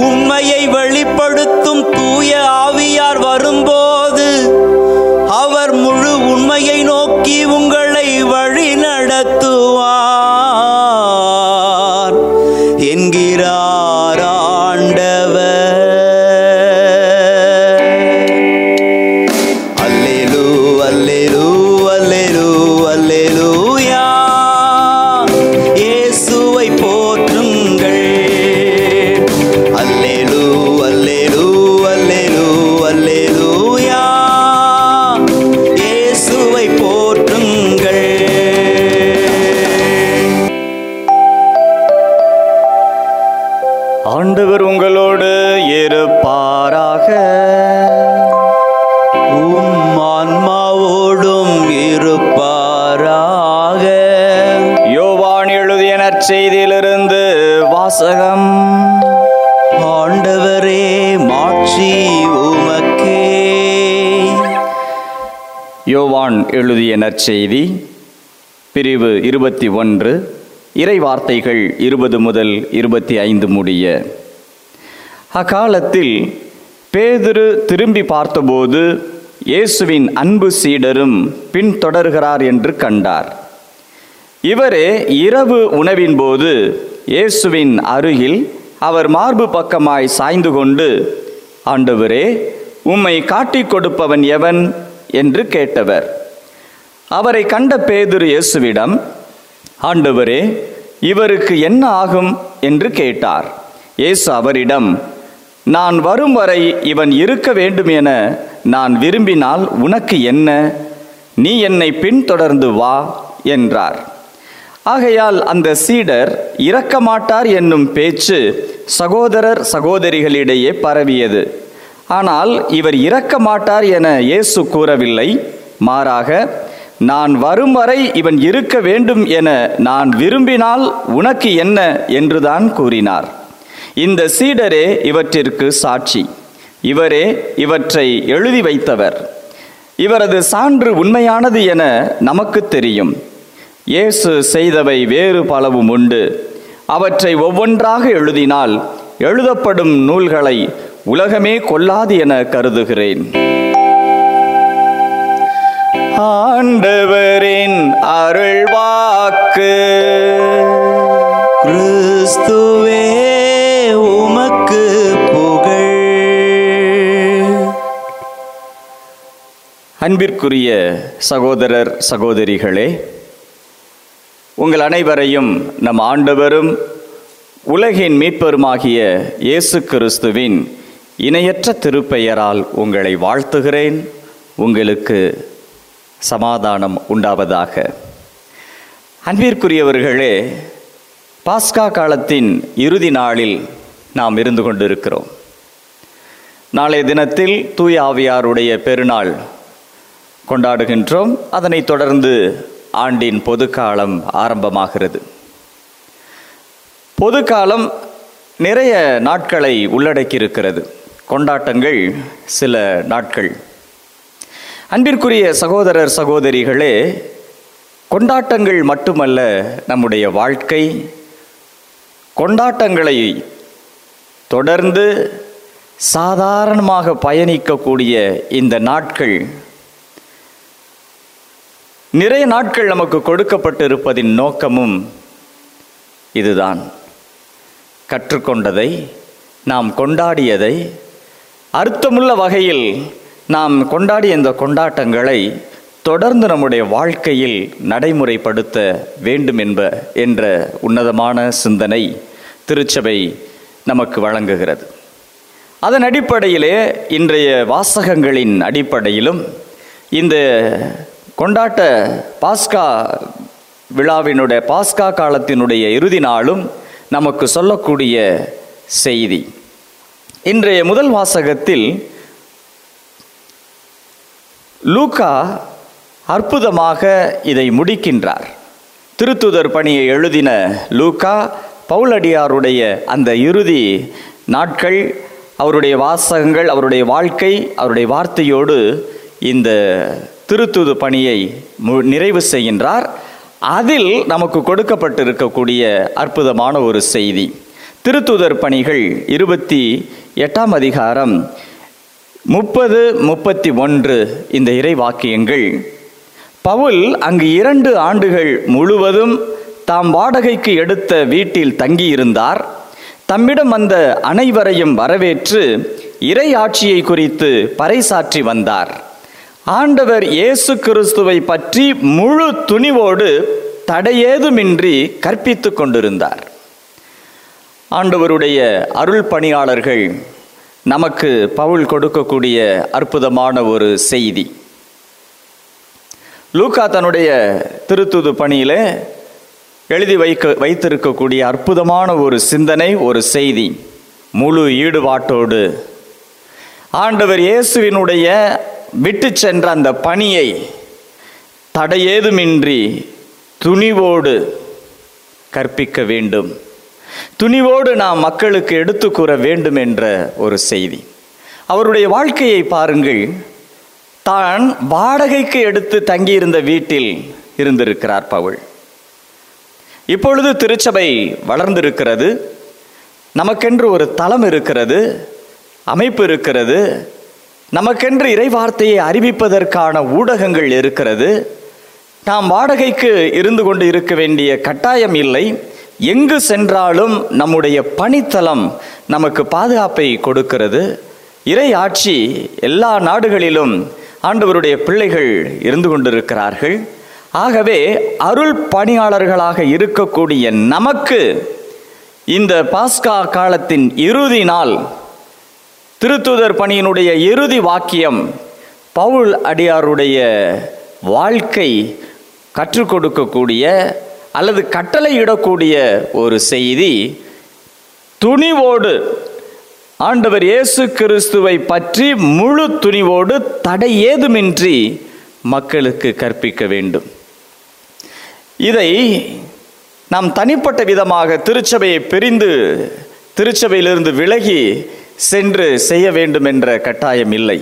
உண்மையை வெளிப்படுத்தும் தூய ஆவியார் வரும்போது அவர் முழு உண்மையை நோக்கி உங்களை வழி நடத்துவார் என்கிறார் ஆண்டவர் அல்லேலூ அல்லேலூ அல்லேலூ அல்லேலூயா இயேசுவை போற்றுங்கள் அல்லேலூ அல்லேலூ அல்லேலூ அல்லேலூயா இயேசுவை போற்றுங்கள் ஆண்டவர் உங்களோடு இருப்பாராக உம் ஆன்மாவோடும் இருப்பாராக யோவான் எழுதிய நற்செய்தியிலிருந்து வாசகம் ஆண்டவரே மாட்சி உமக்கே யோவான் எழுதிய நற்செய்தி பிரிவு இருபத்தி ஒன்று இறை வார்த்தைகள் இருபது முதல் இருபத்தி ஐந்து முடிய அக்காலத்தில் பேதுரு திரும்பி பார்த்தபோது இயேசுவின் அன்பு சீடரும் பின்தொடர்கிறார் என்று கண்டார் இவரே இரவு உணவின் போது இயேசுவின் அருகில் அவர் மார்பு பக்கமாய் சாய்ந்து கொண்டு ஆண்டவரே உம்மை காட்டிக் கொடுப்பவன் எவன் என்று கேட்டவர் அவரை கண்ட பேதுரு இயேசுவிடம் ஆண்டவரே இவருக்கு என்ன ஆகும் என்று கேட்டார் இயேசு அவரிடம் நான் வரும் வரை இவன் இருக்க வேண்டும் என நான் விரும்பினால் உனக்கு என்ன நீ என்னை பின்தொடர்ந்து வா என்றார் ஆகையால் அந்த சீடர் இறக்க மாட்டார் என்னும் பேச்சு சகோதரர் சகோதரிகளிடையே பரவியது ஆனால் இவர் இறக்க மாட்டார் என இயேசு கூறவில்லை மாறாக நான் வரும் வரை இவன் இருக்க வேண்டும் என நான் விரும்பினால் உனக்கு என்ன என்றுதான் கூறினார் இந்த சீடரே இவற்றிற்கு சாட்சி இவரே இவற்றை எழுதி வைத்தவர் இவரது சான்று உண்மையானது என நமக்கு தெரியும் இயேசு செய்தவை வேறு பலவும் உண்டு அவற்றை ஒவ்வொன்றாக எழுதினால் எழுதப்படும் நூல்களை உலகமே கொல்லாது என கருதுகிறேன் ஆண்டவரின் அருள்வாக்கு கிறிஸ்துவே உமக்கு புகழ் அன்பிற்குரிய சகோதரர் சகோதரிகளே உங்கள் அனைவரையும் நம் ஆண்டவரும் உலகின் மீட்பருமாகிய இயேசு கிறிஸ்துவின் இணையற்ற திருப்பெயரால் உங்களை வாழ்த்துகிறேன் உங்களுக்கு சமாதானம் உண்டாவதாக அன்பிற்குரியவர்களே பாஸ்கா காலத்தின் இறுதி நாளில் நாம் இருந்து கொண்டிருக்கிறோம் நாளைய தினத்தில் தூய ஆவியாருடைய பெருநாள் கொண்டாடுகின்றோம் அதனைத் தொடர்ந்து ஆண்டின் பொதுக்காலம் ஆரம்பமாகிறது பொதுக்காலம் நிறைய நாட்களை உள்ளடக்கியிருக்கிறது கொண்டாட்டங்கள் சில நாட்கள் அன்பிற்குரிய சகோதரர் சகோதரிகளே கொண்டாட்டங்கள் மட்டுமல்ல நம்முடைய வாழ்க்கை கொண்டாட்டங்களை தொடர்ந்து சாதாரணமாக பயணிக்கக்கூடிய இந்த நாட்கள் நிறைய நாட்கள் நமக்கு கொடுக்கப்பட்டிருப்பதின் நோக்கமும் இதுதான் கற்றுக்கொண்டதை நாம் கொண்டாடியதை அர்த்தமுள்ள வகையில் நாம் கொண்டாடிய இந்த கொண்டாட்டங்களை தொடர்ந்து நம்முடைய வாழ்க்கையில் நடைமுறைப்படுத்த வேண்டும் என்ப என்ற உன்னதமான சிந்தனை திருச்சபை நமக்கு வழங்குகிறது அதன் அடிப்படையிலே இன்றைய வாசகங்களின் அடிப்படையிலும் இந்த கொண்டாட்ட பாஸ்கா விழாவினுடைய பாஸ்கா காலத்தினுடைய இறுதி நாளும் நமக்கு சொல்லக்கூடிய செய்தி இன்றைய முதல் வாசகத்தில் லூக்கா அற்புதமாக இதை முடிக்கின்றார் திருத்துதர் பணியை எழுதின லூக்கா பவுலடியாருடைய அந்த இறுதி நாட்கள் அவருடைய வாசகங்கள் அவருடைய வாழ்க்கை அவருடைய வார்த்தையோடு இந்த திருத்துது பணியை மு- நிறைவு செய்கின்றார் அதில் நமக்கு கொடுக்கப்பட்டிருக்கக்கூடிய அற்புதமான ஒரு செய்தி திருத்துதர் பணிகள் இருபத்தி எட்டாம் அதிகாரம் முப்பது முப்பத்தி ஒன்று இந்த இறை வாக்கியங்கள் பவுல் அங்கு இரண்டு ஆண்டுகள் முழுவதும் தாம் வாடகைக்கு எடுத்த வீட்டில் தங்கியிருந்தார் தம்மிடம் வந்த அனைவரையும் வரவேற்று இறை ஆட்சியை குறித்து பறைசாற்றி வந்தார் ஆண்டவர் இயேசு கிறிஸ்துவை பற்றி முழு துணிவோடு தடையேதுமின்றி கற்பித்துக் கொண்டிருந்தார் ஆண்டவருடைய அருள் பணியாளர்கள் நமக்கு பவுல் கொடுக்கக்கூடிய அற்புதமான ஒரு செய்தி லூக்கா தன்னுடைய திருத்துது பணியிலே எழுதி வைக்க வைத்திருக்கக்கூடிய அற்புதமான ஒரு சிந்தனை ஒரு செய்தி முழு ஈடுபாட்டோடு ஆண்டவர் இயேசுவினுடைய விட்டு சென்ற அந்த பணியை தடையேதுமின்றி துணிவோடு கற்பிக்க வேண்டும் துணிவோடு நாம் மக்களுக்கு எடுத்து கூற வேண்டும் என்ற ஒரு செய்தி அவருடைய வாழ்க்கையை பாருங்கள் தான் வாடகைக்கு எடுத்து தங்கியிருந்த வீட்டில் இருந்திருக்கிறார் பவுல் இப்பொழுது திருச்சபை வளர்ந்திருக்கிறது நமக்கென்று ஒரு தளம் இருக்கிறது அமைப்பு இருக்கிறது நமக்கென்று இறைவார்த்தையை அறிவிப்பதற்கான ஊடகங்கள் இருக்கிறது நாம் வாடகைக்கு இருந்து கொண்டு இருக்க வேண்டிய கட்டாயம் இல்லை எங்கு சென்றாலும் நம்முடைய பணித்தலம் நமக்கு பாதுகாப்பை கொடுக்கிறது இறை ஆட்சி எல்லா நாடுகளிலும் ஆண்டவருடைய பிள்ளைகள் இருந்து கொண்டிருக்கிறார்கள் ஆகவே அருள் பணியாளர்களாக இருக்கக்கூடிய நமக்கு இந்த பாஸ்கா காலத்தின் இறுதி நாள் திருத்துதர் பணியினுடைய இறுதி வாக்கியம் பவுல் அடியாருடைய வாழ்க்கை கற்றுக் கொடுக்கக்கூடிய அல்லது கட்டளையிடக்கூடிய ஒரு செய்தி துணிவோடு ஆண்டவர் இயேசு கிறிஸ்துவை பற்றி முழு துணிவோடு தடை ஏதுமின்றி மக்களுக்கு கற்பிக்க வேண்டும் இதை நாம் தனிப்பட்ட விதமாக திருச்சபையை பிரிந்து திருச்சபையிலிருந்து விலகி சென்று செய்ய வேண்டும் என்ற கட்டாயம் இல்லை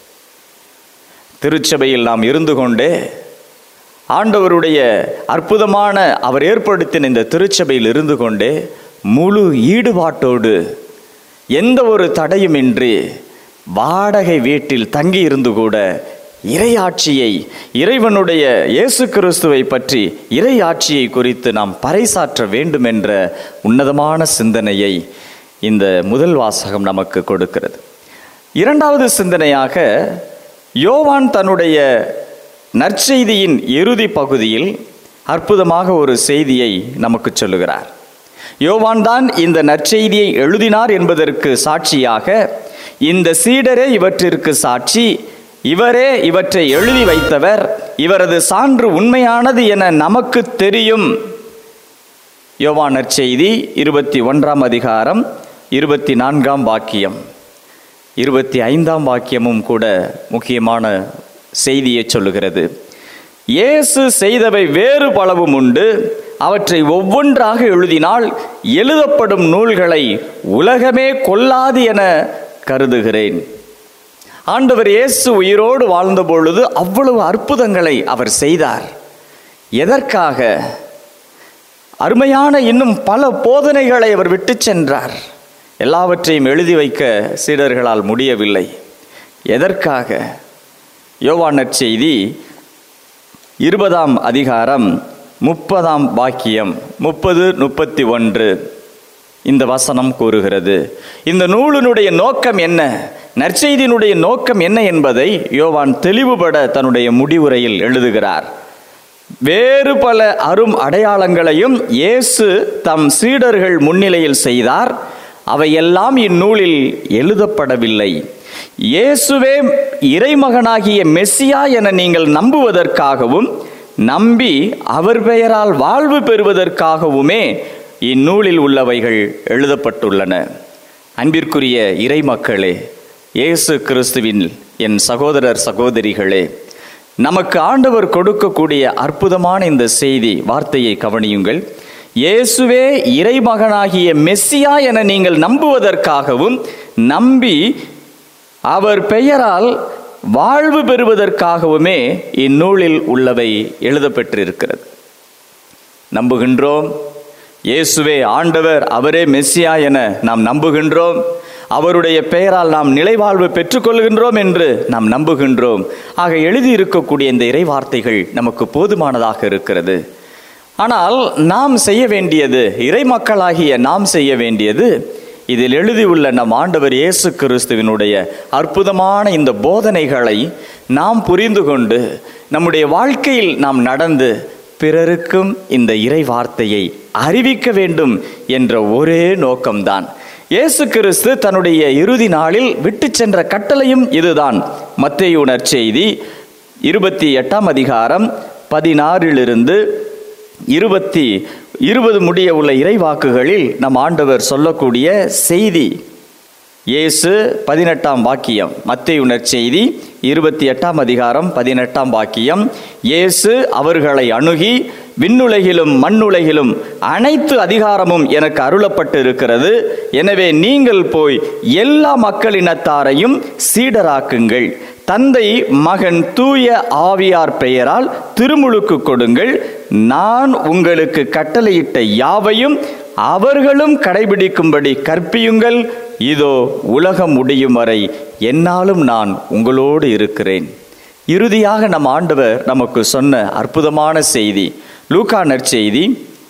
திருச்சபையில் நாம் இருந்து கொண்டே ஆண்டவருடைய அற்புதமான அவர் ஏற்படுத்தின இந்த திருச்சபையில் இருந்து கொண்டே முழு ஈடுபாட்டோடு எந்த ஒரு தடையுமின்றி வாடகை வீட்டில் தங்கி இருந்து கூட இறையாட்சியை இறைவனுடைய இயேசு கிறிஸ்துவை பற்றி இறையாட்சியை குறித்து நாம் பறைசாற்ற வேண்டும் என்ற உன்னதமான சிந்தனையை இந்த முதல் வாசகம் நமக்கு கொடுக்கிறது இரண்டாவது சிந்தனையாக யோவான் தன்னுடைய நற்செய்தியின் இறுதி பகுதியில் அற்புதமாக ஒரு செய்தியை நமக்கு சொல்லுகிறார் யோவான் தான் இந்த நற்செய்தியை எழுதினார் என்பதற்கு சாட்சியாக இந்த சீடரே இவற்றிற்கு சாட்சி இவரே இவற்றை எழுதி வைத்தவர் இவரது சான்று உண்மையானது என நமக்கு தெரியும் யோவான் நற்செய்தி இருபத்தி ஒன்றாம் அதிகாரம் இருபத்தி நான்காம் வாக்கியம் இருபத்தி ஐந்தாம் வாக்கியமும் கூட முக்கியமான செய்தியை சொல்லுகிறது இயேசு செய்தவை வேறு பலவும் உண்டு அவற்றை ஒவ்வொன்றாக எழுதினால் எழுதப்படும் நூல்களை உலகமே கொல்லாது என கருதுகிறேன் ஆண்டவர் இயேசு உயிரோடு வாழ்ந்த பொழுது அவ்வளவு அற்புதங்களை அவர் செய்தார் எதற்காக அருமையான இன்னும் பல போதனைகளை அவர் விட்டு சென்றார் எல்லாவற்றையும் எழுதி வைக்க சீடர்களால் முடியவில்லை எதற்காக யோவான் செய்தி இருபதாம் அதிகாரம் முப்பதாம் வாக்கியம் முப்பது முப்பத்தி ஒன்று இந்த வசனம் கூறுகிறது இந்த நூலினுடைய நோக்கம் என்ன நற்செய்தியினுடைய நோக்கம் என்ன என்பதை யோவான் தெளிவுபட தன்னுடைய முடிவுரையில் எழுதுகிறார் வேறு பல அரும் அடையாளங்களையும் இயேசு தம் சீடர்கள் முன்னிலையில் செய்தார் அவையெல்லாம் இந்நூலில் எழுதப்படவில்லை இயேசுவே இறைமகனாகிய மெஸ்ஸியா என நீங்கள் நம்புவதற்காகவும் நம்பி அவர் பெயரால் வாழ்வு பெறுவதற்காகவுமே இந்நூலில் உள்ளவைகள் எழுதப்பட்டுள்ளன அன்பிற்குரிய இறைமக்களே இயேசு கிறிஸ்துவின் என் சகோதரர் சகோதரிகளே நமக்கு ஆண்டவர் கொடுக்கக்கூடிய அற்புதமான இந்த செய்தி வார்த்தையை கவனியுங்கள் இயேசுவே இறைமகனாகிய மெஸ்ஸியா என நீங்கள் நம்புவதற்காகவும் நம்பி அவர் பெயரால் வாழ்வு பெறுவதற்காகவுமே இந்நூலில் உள்ளவை எழுதப்பெற்றிருக்கிறது நம்புகின்றோம் இயேசுவே ஆண்டவர் அவரே மெஸ்ஸியா என நாம் நம்புகின்றோம் அவருடைய பெயரால் நாம் நிலைவாழ்வு பெற்றுக்கொள்கின்றோம் என்று நாம் நம்புகின்றோம் ஆக எழுதியிருக்கக்கூடிய இந்த இறை வார்த்தைகள் நமக்கு போதுமானதாக இருக்கிறது ஆனால் நாம் செய்ய வேண்டியது இறை மக்களாகிய நாம் செய்ய வேண்டியது இதில் எழுதியுள்ள நம் ஆண்டவர் இயேசு கிறிஸ்துவினுடைய அற்புதமான இந்த போதனைகளை நாம் புரிந்து கொண்டு நம்முடைய வாழ்க்கையில் நாம் நடந்து பிறருக்கும் இந்த இறை வார்த்தையை அறிவிக்க வேண்டும் என்ற ஒரே நோக்கம்தான் இயேசு கிறிஸ்து தன்னுடைய இறுதி நாளில் விட்டு சென்ற கட்டளையும் இதுதான் மத்தேயு நற்செய்தி இருபத்தி எட்டாம் அதிகாரம் பதினாறிலிருந்து இருபத்தி இருபது முடிய உள்ள இறைவாக்குகளில் நம் ஆண்டவர் சொல்லக்கூடிய செய்தி இயேசு பதினெட்டாம் வாக்கியம் மத்தேயு நற்செய்தி இருபத்தி எட்டாம் அதிகாரம் பதினெட்டாம் வாக்கியம் இயேசு அவர்களை அணுகி விண்ணுலகிலும் மண்ணுலகிலும் அனைத்து அதிகாரமும் எனக்கு அருளப்பட்டு இருக்கிறது எனவே நீங்கள் போய் எல்லா மக்களினத்தாரையும் சீடராக்குங்கள் தந்தை மகன் தூய ஆவியார் பெயரால் திருமுழுக்கு கொடுங்கள் நான் உங்களுக்கு கட்டளையிட்ட யாவையும் அவர்களும் கடைபிடிக்கும்படி கற்பியுங்கள் இதோ உலகம் முடியும் வரை என்னாலும் நான் உங்களோடு இருக்கிறேன் இறுதியாக நம் ஆண்டவர் நமக்கு சொன்ன அற்புதமான செய்தி லூக்கா நற்செய்தி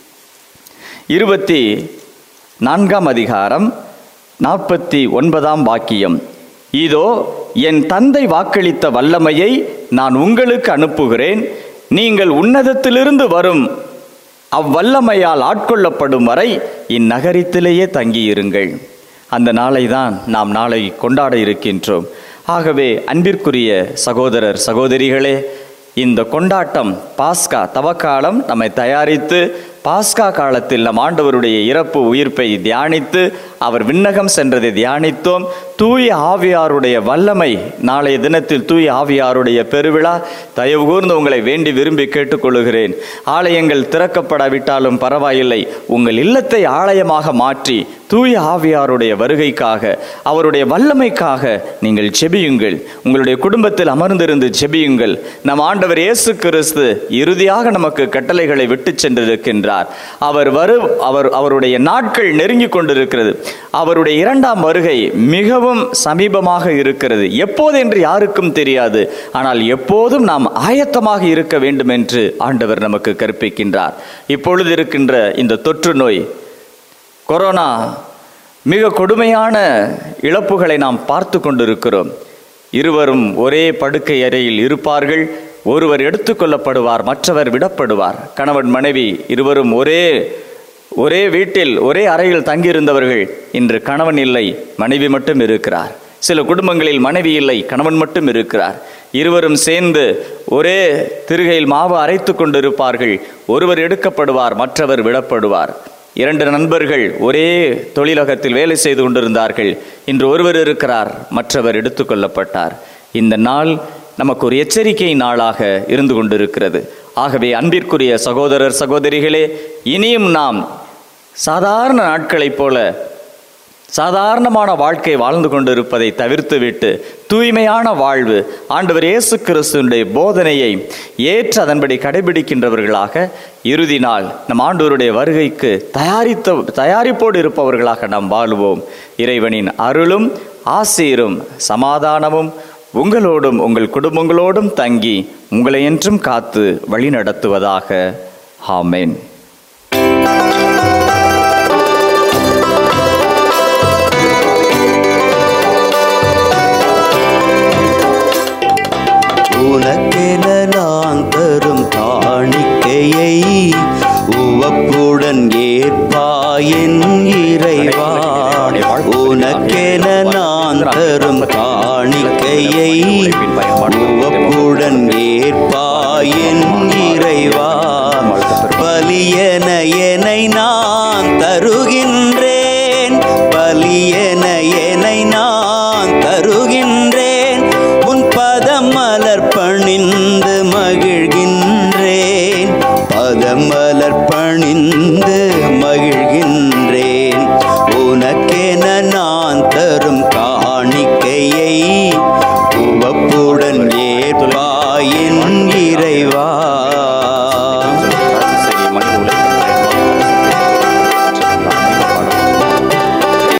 இருபத்தி நான்காம் அதிகாரம் நாற்பத்தி ஒன்பதாம் வாக்கியம் இதோ என் தந்தை வாக்களித்த வல்லமையை நான் உங்களுக்கு அனுப்புகிறேன் நீங்கள் உன்னதத்திலிருந்து வரும் அவ்வல்லமையால் ஆட்கொள்ளப்படும் வரை இந்நகரத்திலேயே தங்கியிருங்கள் அந்த நாளை தான் நாம் நாளை கொண்டாட இருக்கின்றோம் ஆகவே அன்பிற்குரிய சகோதரர் சகோதரிகளே இந்த கொண்டாட்டம் பாஸ்கா தவக்காலம் நம்மை தயாரித்து பாஸ்கா காலத்தில் நம் ஆண்டவருடைய இறப்பு உயிர்ப்பை தியானித்து அவர் விண்ணகம் சென்றதை தியானித்தோம் தூய ஆவியாருடைய வல்லமை நாளைய தினத்தில் தூய ஆவியாருடைய பெருவிழா தயவு கூர்ந்து உங்களை வேண்டி விரும்பி கேட்டுக்கொள்கிறேன் ஆலயங்கள் திறக்கப்படாவிட்டாலும் பரவாயில்லை உங்கள் இல்லத்தை ஆலயமாக மாற்றி தூய ஆவியாருடைய வருகைக்காக அவருடைய வல்லமைக்காக நீங்கள் செபியுங்கள் உங்களுடைய குடும்பத்தில் அமர்ந்திருந்து செபியுங்கள் நம் ஆண்டவர் இயேசு கிறிஸ்து இறுதியாக நமக்கு கட்டளைகளை விட்டு சென்றிருக்கின்றார் அவர் வரு அவர் அவருடைய நாட்கள் நெருங்கி கொண்டிருக்கிறது அவருடைய இரண்டாம் வருகை மிகவும் சமீபமாக இருக்கிறது எப்போது என்று யாருக்கும் தெரியாது ஆனால் எப்போதும் நாம் ஆயத்தமாக இருக்க வேண்டும் என்று ஆண்டவர் நமக்கு கற்பிக்கின்றார் இப்பொழுது இருக்கின்ற இந்த தொற்று நோய் கொரோனா மிக கொடுமையான இழப்புகளை நாம் பார்த்து கொண்டிருக்கிறோம் இருவரும் ஒரே படுக்கை அறையில் இருப்பார்கள் ஒருவர் எடுத்துக்கொள்ளப்படுவார் மற்றவர் விடப்படுவார் கணவன் மனைவி இருவரும் ஒரே ஒரே வீட்டில் ஒரே அறையில் தங்கியிருந்தவர்கள் இன்று கணவன் இல்லை மனைவி மட்டும் இருக்கிறார் சில குடும்பங்களில் மனைவி இல்லை கணவன் மட்டும் இருக்கிறார் இருவரும் சேர்ந்து ஒரே திருகையில் மாவு அரைத்து கொண்டிருப்பார்கள் ஒருவர் எடுக்கப்படுவார் மற்றவர் விடப்படுவார் இரண்டு நண்பர்கள் ஒரே தொழிலகத்தில் வேலை செய்து கொண்டிருந்தார்கள் இன்று ஒருவர் இருக்கிறார் மற்றவர் எடுத்துக்கொள்ளப்பட்டார் இந்த நாள் நமக்கு ஒரு எச்சரிக்கை நாளாக இருந்து கொண்டிருக்கிறது ஆகவே அன்பிற்குரிய சகோதரர் சகோதரிகளே இனியும் நாம் சாதாரண நாட்களைப் போல சாதாரணமான வாழ்க்கை வாழ்ந்து கொண்டிருப்பதை தவிர்த்துவிட்டு தூய்மையான வாழ்வு ஆண்டவர் இயேசு கிறிஸ்துவனுடைய போதனையை ஏற்று அதன்படி கடைபிடிக்கின்றவர்களாக இறுதி நாள் நம் ஆண்டவருடைய வருகைக்கு தயாரித்த தயாரிப்போடு இருப்பவர்களாக நாம் வாழ்வோம் இறைவனின் அருளும் ஆசீரும் சமாதானமும் உங்களோடும் உங்கள் குடும்பங்களோடும் தங்கி உங்களை என்றும் காத்து வழி நடத்துவதாக ஆமேன் உனக்கென நான் தரும் காணிக்கையை உவப்புடன் ஏற்பாயின் இறைவா உனக்கென நான் தரும் காணிக்கையை உவப்புடன் ஏற்பாயின் இறைவா பலியன என்னை நான் தருகின்றேன் பலியன என்னை நான் தருகின்றேன் உன் பதம் மலர் பணிந்து மகிழ்கின்றேன் பதம் மலர் பணிந்து மகிழ்கின்றேன் உனக்கென நான் தரும் காணிக்கையை உவப்புடன்